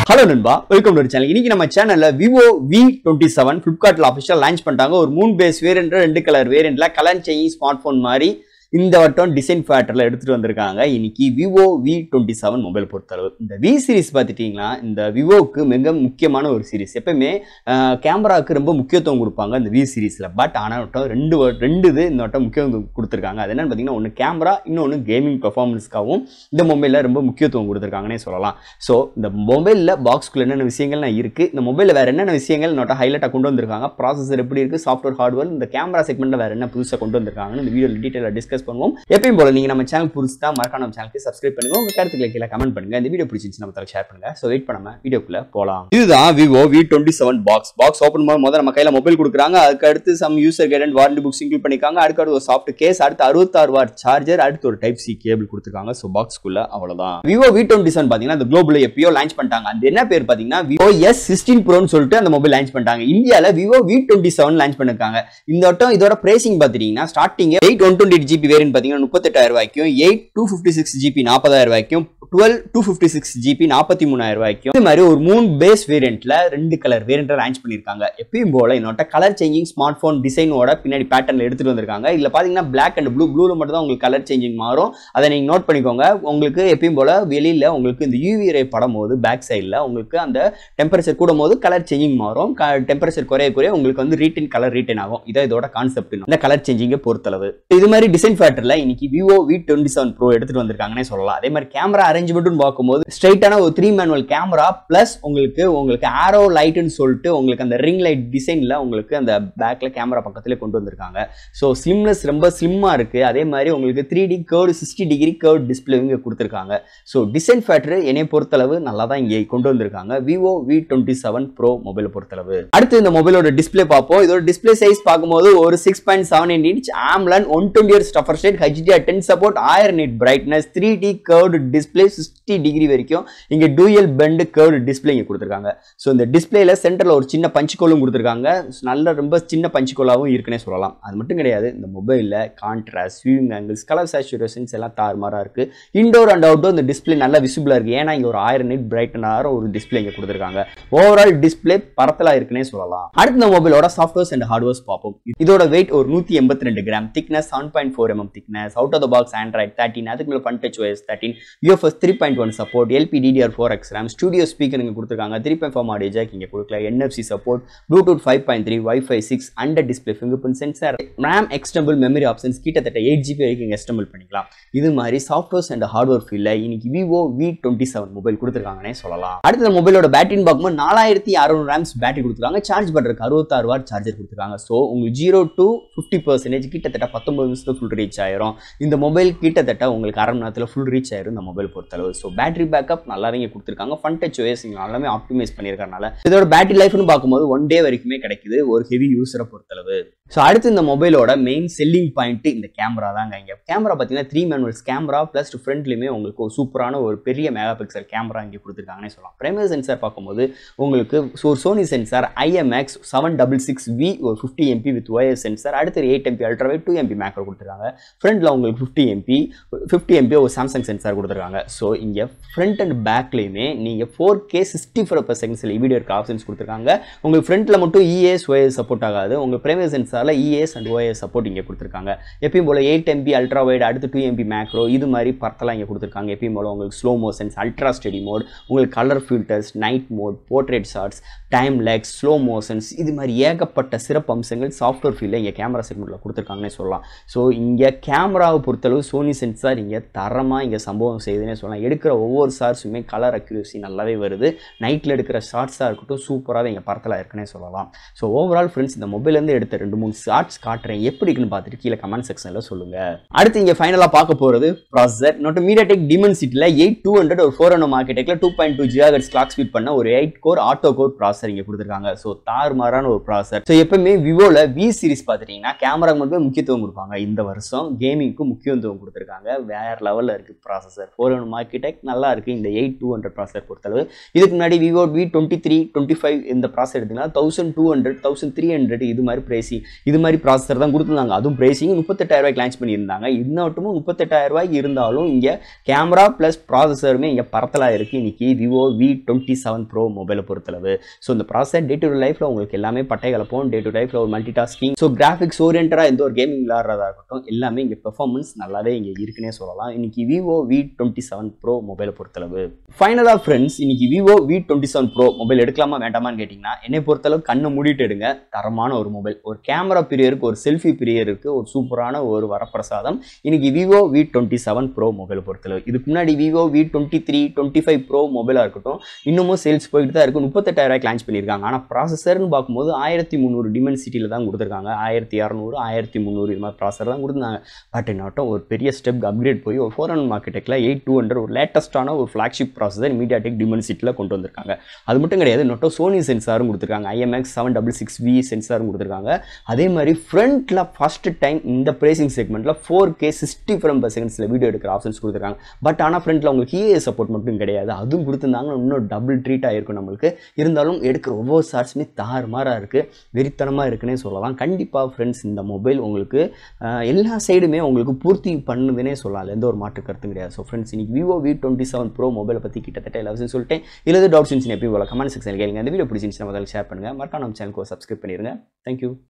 hello நண்பா welcome to channel இன்னைக்கு நம்ம சேனல்ல விவோ வி டுவெண்ட்டி செவன் ஃபிளிப்கார்ட்ல அஃபிஷியல் லான்ச் பண்ணிட்டாங்க ஒரு மூணு பேஸ் வேரியன்ட் ரெண்டு கலர் வேரியன்ட்ல கலர் சேஞ்சிங் ஸ்மார்ட் ஃபோன் மாதிரி இந்த வட்டம் டிசைன் ஃபேக்டர்ல எடுத்துட்டு வந்திருக்காங்க இன்னைக்கு Vivo V twenty seven mobile பொறுத்தளவு இந்த வி சீரிஸ் பார்த்துட்டீங்கன்னா இந்த விவோக்கு மிக முக்கியமான ஒரு சீரிஸ் எப்பயுமே கேமராவுக்கு ரொம்ப முக்கியத்துவம் கொடுப்பாங்க இந்த வி சீரிஸில் பட் ஆனால் வட்டம் ரெண்டு வ- ரெண்டு இது இந்த வட்டம் முக்கியத்துவம் கொடுத்துருக்காங்க அது என்னன்னு பார்த்தீங்கன்னா ஒன்று கேமரா இன்னொன்று கேமிங் பெர்ஃபார்மன்ஸ்க்காகவும் இந்த மொபைலில் ரொம்ப முக்கியத்துவம் கொடுத்துருக்காங்கன்னே சொல்லலாம் ஸோ இந்த மொபைலில் பாக்ஸ்குள்ள என்னென்ன விஷயங்கள்லாம் இருக்குது இந்த மொபைலில் வேறு என்னென்ன விஷயங்கள் நோட்டா ஹைலைட்டாக கொண்டு வந்திருக்காங்க ப்ராசஸர் எப்படி இருக்குது சாஃப்ட்வேர் ஹார்ட்வேர் இந்த கேமரா செக்மெண்ட்டில் வேறு என்ன புதுசாக கொண்டு வந்திருக்காங்கன்னு இந்த வீடியோ டீட்டெயிலாக டிஸ்கஸ் பண்ணுவோம் எப்பயும் போல நீங்கள் நம்ம சேனல் புதுசு தான் மறக்காம நம்ம சேனலுக்கு சப்ஸ்கிரைப் பண்ணுங்க உங்கள் கருத்துக்களை கீழே கமெண்ட் பண்ணுங்க இந்த வீடியோ பிடிச்சிருந்துச்சு நம்ம தலை ஷேர் பண்ணுங்க ஸோ வெயிட் பண்ணாம வீடியோக்குள்ள போகலாம் இதுதான் Vivo V twenty seven box box open பண்ணும் முதல்ல நம்ம கையில் மொபைல் கொடுக்குறாங்க அதுக்கு அடுத்து some user guide warranty books include பண்ணிருக்காங்க அதுக்கு அடுத்து ஒரு சாஃப்ட் கேஸ் அடுத்து அறுபத்தாறு வாட் சார்ஜர் அடுத்து ஒரு டைப் சி கேபிள் கொடுத்துருக்காங்க ஸோ பாக்ஸ்க்குள்ள அவ்வளவுதான் விவோ வி டுவெண்ட்டி செவன் பார்த்தீங்கன்னா இந்த குளோபல் எப்பயோ லான்ச் பண்ணிட்டாங்க அது என்ன பேர் பார்த்தீங்கன்னா விவோ எஸ் சிக்ஸ்டீன் ப்ரோன்னு சொல்லிட்டு அந்த மொபைல் லான்ச் பண்ணிட்டாங்க இந்தியாவில் Vivo V twenty seven launch பண்ணிருக்காங்க இந்த வட்டம் இதோட பிரைசிங் பார்த்துட்டீங்கன்னா starting eight one twenty GB variant பார்த்தீங்கன்னா முப்பத்தெட்டாயிரம் ரூபாய்க்கும் eight two fifty six GB நாற்பதாயிரம் ரூபாய்க்கும் twelve two fifty six GB நாற்பத்தி மூணாயிரம் ரூபாய்க்கும் இது மாதிரி ஒரு மூணு பேஸ் வேரியண்ட்ல ரெண்டு கலர் வேரியண்ட்ல லான்ச் பண்ணியிருக்காங்க எப்பயும் போல என்னோட கலர் சேஞ்சிங் ஸ்மார்ட் ஃபோன் டிசைனோட பின்னாடி பேட்டர்ல எடுத்துட்டு வந்திருக்காங்க இதுல பாத்தீங்கன்னா பிளாக் அண்ட் ப்ளூ ப்ளூல மட்டும் தான் உங்களுக்கு கலர் சேஞ்சிங் மாறும் அதை நீங்க நோட் பண்ணிக்கோங்க உங்களுக்கு எப்பயும் போல வெளியில உங்களுக்கு இந்த யூவி ரே படம் போது பேக் சைடில் உங்களுக்கு அந்த டெம்பரேச்சர் கூடும் போது கலர் சேஞ்சிங் மாறும் டெம்பரேச்சர் குறைய குறைய உங்களுக்கு வந்து ரீட்டைன் கலர் ரீட்டைன் ஆகும் இதான் இதோட கான்செப்ட் இந்த கலர் சேஞ்சிங்கை பொறுத்தளவு இது மாதிரி டிசைன் ஃபேக்டர்ல இன்னைக்கு Vivo V twenty seven pro எடுத்துட்டு வந்திருக்காங்கன்னே சொல்லலாம் அதே மாதிரி கேமரா அரேஞ்ச்மெண்ட்னு பார்க்கும்போது ஸ்ட்ரைட்டான ஒரு த்ரீ மேனுவல் கேமரா பிளஸ் உங்களுக்கு உங்களுக்கு ஆரோ லைட்னு சொல்லிட்டு உங்களுக்கு அந்த ரிங் லைட் டிசைன்ல உங்களுக்கு அந்த பேக்ல கேமரா பக்கத்துல கொண்டு வந்திருக்காங்க ஸோ ஸ்லிம்னஸ் ரொம்ப ஸ்லிம்மா இருக்கு அதே மாதிரி உங்களுக்கு three D curved sixty degree curved display இங்கே கொடுத்துருக்காங்க ஸோ டிசைன் ஃபேக்டர் என்னை பொறுத்தளவு நல்லா தான் இங்கே கொண்டு வந்திருக்காங்க Vivo V twenty seven pro மொபைலை பொறுத்தளவு அடுத்து இந்த மொபைலோட டிஸ்பிளே பார்ப்போம் இதோட டிஸ்பிளே சைஸ் பார்க்கும்போது ஒரு six point seven eight inch AMOLED one twenty இயர் ஸ்டஃபர் ஸ்டேட் ஹெச்டிஆர் டென் சப்போர்ட் ஆயிரம் nit brightness three D curved display sixty degree வரைக்கும் இங்கே டூயல் பெண்டு கேர்டு டிஸ்பிளே இங்கே கொடுத்துருக்காங்க ஸோ இந்த டிஸ்பிளேல சென்டரில் ஒரு சின்ன பஞ்சுக்கோலும் கொடுத்துருக்காங்க நல்ல ரொம்ப சின்ன பஞ்சுக்கோலாவும் இருக்குன்னே சொல்லலாம் அது மட்டும் கிடையாது இந்த மொபைலில் contrast viewing angles colour saturations எல்லாம் தாறுமாறாக இருக்கு இன்டோர் அண்ட் அவுட்டோர் இந்த டிஸ்பிளே நல்லா விசிபிளாக இருக்கு ஏன்னா இங்கே ஒரு ஆயிரம் நிட் பிரைட்டனாக ஒரு டிஸ்பிளே இங்கே கொடுத்துருக்காங்க ஓவரால் டிஸ்பிளே பரத்தலா இருக்குன்னே சொல்லலாம் அடுத்த இந்த மொபைலோட சாஃப்ட்வேர்ஸ் அண்ட் ஹார்ட்வேர்ஸ் பார்ப்போம் இதோட வெயிட் ஒரு நூற்றி எண்பத்தி ரெண்டு gram thickness seven point four mm thickness out of the box Android thirteen அதுக்கு மேலே fun touch OS thirteen UFS three point one support LP DDR four X RAM studio speaker இங்கே கொடுத்துருக்காங்க three point four audio jack இங்கே கொடுக்கல NFC support bluetooth five point three wifi six under display finger print sensor RAM extendable memory options கிட்டத்தட்ட eight GB வரைக்கும் extendable பண்ணிக்கலாம் இது மாதிரி softwares and hardware ஃபீல்டில் இன்னைக்கு Vivo V twenty seven mobile கொடுத்துருக்காங்கன்னே சொல்லலாம் அடுத்த மொபைலோட பேட்டரின்னு பார்க்கும்போது நாலாயிரத்தி அறுநூறு ரேம்ஸ் பேட்டரி கொடுத்துருக்காங்க சார்ஜ் பண்ணுறதுக்கு அறுபத்தாறு வாட் சார்ஜர் கொடுத்துருக்காங்க ஸோ உங்களுக்கு ஜீரோ டு ஃபிஃப்டி பர்சன்டேஜ் கிட்டத்தட்ட பத்தொம்பது நிமிஷத்தில் ஃபுல் ரீச் ஆயிரும் இந்த மொபைல் கிட்டத்தட்ட உங்களுக்கு அரை மணி நேரத்தில் ஃபுல் ரீச் ஆயிரும் இந்த மொபைல் பொறுத்தளவு ஸோ பேட்டரி பேக்கப் நல்லாவே இங்கே கொடுத்துருக்காங்க ஃபன் டச் ஓஎஸ் இங்கே எல்லாமே ஆப்டிமைஸ் பண்ணியிருக்கறனால இதோட பேட்டரி லைஃப்னு பார்க்கும்போது ஒன் டே வரைக்குமே கிடைக்குது ஒரு ஹெவி யூஸரை பொறுத்தளவு ஸோ அடுத்து இந்த மொபைலோட மெயின் செல்லிங் பாயிண்ட் இந்த கேமரா தாங்க இங்கே கேமரா பார்த்தீங்கன்னா த்ரீ மேனுவல்ஸ் கேமரா ப்ளஸ் ஃப்ரண்ட்லையுமே உங்களுக்கு ஒரு சூப்பரான ஒரு பெரிய மெகா பிக்சல் கேமரா இங்கே கொடுத்துருக்காங்கன்னே சொல்லலாம் பிரைமரி சென்சார் பார்க்கும்போது உங்களுக்கு ஒரு Sony sensor IMX seven double six V ஒரு fifty MP with OIS sensor அடுத்து eight MP ultra two MP macro கொடுத்துருக்காங்க ஃப்ரண்ட்டில் உங்களுக்கு ஃபிஃப்டி எம்பி ஃபிஃப்டி எம்பி ஒரு சாம்சங் சென்சார் கொடுத்துருக்காங்க ஸோ இங்கே ஃப்ரண்ட் அண்ட் பேக்லேயுமே நீங்கள் four K sixty four per செகண்ட்ஸில் வீடியோ இருக்க ஆப்ஷன்ஸ் கொடுத்துருக்காங்க உங்களுக்கு ஃப்ரண்ட்டில் மட்டும் இஏஎஸ் ஒயர் சப்போர்ட் ஆகாது உங்கள் பிரைமரி சென்சாரில் இஏஎஸ் அண்ட் ஒயர் சப்போர்ட் இங்கே கொடுத்துருக்காங்க எப்பயும் போல் எயிட் எம்பி அல்ட்ரா வைட் அடுத்து டூ எம்பி மேக்ரோ இது மாதிரி பர்த்தெல்லாம் இங்கே கொடுத்துருக்காங்க எப்பயும் போல் உங்களுக்கு slow motions ultra steady mode உங்களுக்கு colour filters night mode portrait shots time lapse slow motions இது மாதிரி ஏகப்பட்ட சிறப்பு அம்சங்கள் சாஃப்ட்வேர் ஃபீல்டில் இங்கே கேமரா செக்மெண்ட்டில் கொடுத்துருக்காங்கன்னே சொல்லலாம் ஸோ இங்கே கேமராவை பொறுத்தளவு சோனி சென்சார் இங்கே தரமாக இங்கே சம்பவம் செய்யுதுன்னே சொல்லலாம் எடுக்கிற ஒவ்வொரு ஷார்ட்ஸுமே கலர் அக்யூரசி நல்லாவே வருது நைட்டில் எடுக்கிற ஷார்ட்ஸாக இருக்கட்டும் சூப்பராகவே இங்கே படத்தில் இருக்குன்னே சொல்லலாம் ஸோ ஓவரால் ஃப்ரெண்ட்ஸ் இந்த மொபைல்லேருந்து எடுத்த ரெண்டு மூணு ஷார்ட்ஸ் காட்டுறேன் எப்படி இருக்குன்னு பார்த்துட்டு கீழே கமெண்ட் செக்ஷனில் சொல்லுங்கள் அடுத்து இங்கே ஃபைனலாக பார்க்க போகிறது ப்ராசஸர் நோட்டு மீடியாடெக் டிமென்சிட்டியில் எயிட் டூ ஹண்ட்ரட் ஒரு ஃபோர் ஹண்ட்ரட் மார்க்கெட்டில் two point two gigahertz clock speed பண்ண ஒரு எயிட் கோர் ஆட்டோ கோர் ப்ராசர் இங்கே கொடுத்துருக்காங்க ஸோ தாறுமாறான ஒரு ப்ராசர் ஸோ எப்பவுமே விவோவில் வி சீரிஸ் பார்த்துட்டிங்கன்னா கேமராக்கு மட்டுமே முக்கியத்துவம் கொடுப்பாங்க இந்த வருஷம் கேமிங்க்கு முக்கியத்துவம் கொடுத்துருக்காங்க வேற லெவலில் இருக்குது processor four hundred nano architect நல்லா இருக்குது இந்த எயிட் டூ ஹண்ட்ரட் ப்ராசர் பொறுத்தளவு இதுக்கு முன்னாடி Vivo V twenty three twenty five இந்த ப்ராசர் எடுத்திங்கன்னா thousand two hundred thousand three hundred இது மாதிரி ப்ரைஸிங் இது மாதிரி ப்ராசர் தான் கொடுத்துருந்தாங்க அதுவும் ப்ரைஸிங் முப்பத்தெட்டாயிரம் ரூபாய்க்கு லான்ச் பண்ணியிருந்தாங்க இன்னொட்டுமும் முப்பத்தெட்டாயிரம் ரூபாய்க்கு இருந்தாலும் இங்கே கேமரா ப்ளஸ் ப்ராசஸருமே இங்கே பரத்தலாக இருக்குது இன்னைக்கு Vivo V twenty seven pro மொபைலை பொறுத்தளவு ஸோ இந்த ப்ராசர் டே டு லைஃப்பில் உங்களுக்கு எல்லாமே பட்டை கலப்போம் டே டு லைஃப்பில் ஒரு மல்டி டாஸ்கிங் ஸோ கிராஃபிக்ஸ் ஓரியன்டாக எந்த ஒரு கேமிங் விளாட்றதா இருக்கட்டும் எல்லாமே இங்கே பெர்ஃபார்மன்ஸ் நல்லாவே இங்கே இருக்குன்னே சொல்லலாம் இன்னைக்கு Vivo V twenty seven pro மொபைலை பொறுத்தளவு ஃபைனலாக ஃப்ரெண்ட்ஸ் இன்னைக்கு Vivo V twenty seven pro mobile எடுக்கலாமா வேண்டாமான்னு கேட்டிங்கன்னா என்னை பொறுத்தளவு கண்ணை மூடிட்டு எடுங்க தரமான ஒரு மொபைல் ஒரு கேமரா பிரியருக்கு ஒரு செல்ஃபி பிரியருக்கு ஒரு சூப்பரான ஒரு வரப்பிரசாதம் இன்னைக்கு Vivo V twenty seven pro mobile பொறுத்தளவு இதுக்கு முன்னாடி Vivo V twenty three twenty five pro மொபைலாக இருக்கட்டும் இன்னமும் சேல்ஸ் போயிட்டு தான் இருக்கும் முப்பத்தெட்டாயிரம் லான்ச் பண்ணியிருக்காங்க ஆனால் ப்ராசஸர்னு பார்க்கும்போது ஆயிரத்தி முந்நூறு டிமென்சிட்டியில் தான் கொடுத்துருக்காங்க ஆயிரத்தி இரநூறு ஆயிரத்தி முந்நூறு இது மாதிரி ப்ராசர் தான் கொடுத்துருந்தாங்க பட் என்னட்டும் ஒரு பெரிய ஸ்டெப் அப்கிரேட் போய் ஒரு ஃபோர் ஹண்ட்ரட் மார்க்கெட்டில் எயிட் டூ ஹண்ட்ரட் ஒரு லேட்டஸ்ட்டான ஒரு ஃப்ளாக்ஷிப் ப்ராசஸர் மீடியா டெக் டிமென்சிட்டியில் கொண்டு வந்திருக்காங்க அது மட்டும் கிடையாது நொட்டோ சோனி சென்சாரும் கொடுத்துருக்காங்க IMX seven double six V சென்சாரும் கொடுத்துருக்காங்க அதே மாதிரி ஃப்ரண்ட்டில் ஃபஸ்ட்டு டைம் இந்த ப்ரைசிங் செக்மெண்ட்டில் four K sixty frames per செகண்ட்ஸில் வீடியோ எடுக்கிற ஆப்ஷன்ஸ் கொடுத்துருக்காங்க பட் ஆனால் ஃப்ரண்ட்டில் உங்களுக்கு இஏ சப்போர்ட் மட்டும் கிடையாது அதுவும் கொடுத்துருந்தாங்க இன்னும் டபுள் ட்ரீட் ஆகிருக்கும் நம்மளுக்கு இருந்தாலும் எடுக்கிற ஒவ்வொரு ஷார்ட்ஸுமே தாறுமாறாக இருக்குது வெறித்தனமாக இருக்குன்னே சொல்லலாம் கண்டிப்பாக ஃப்ரெண்ட்ஸ் இந்த மொபைல் உங்களுக்கு ஆஹ், எல்லா சைடுமே உங்களுக்கு பூர்த்தி பண்ணுதுன்னே சொல்லலாம் எந்த ஒரு மாற்று கருத்தும் கிடையாது ஸோ ஃப்ரெண்ட்ஸ் இன்னைக்கு Vivo V twenty seven pro மொபைலை பற்றி கிட்டத்தட்ட எல்லா விஷயம் சொல்லிட்டேன் இல்லை டவுட்ஸ் இருந்துச்சு எப்பயும் போல கமெண்ட் செக்ஷன் கேளுங்க இந்த வீடியோ பிடிச்சிருந்துச்சு நம்ம ஷேர் பண்ணுங்கள் மறக்காம நம்ம சேனலுக்கு சப்ஸ்கிரைப் பண்ணிடுங்க தேங்க்யூ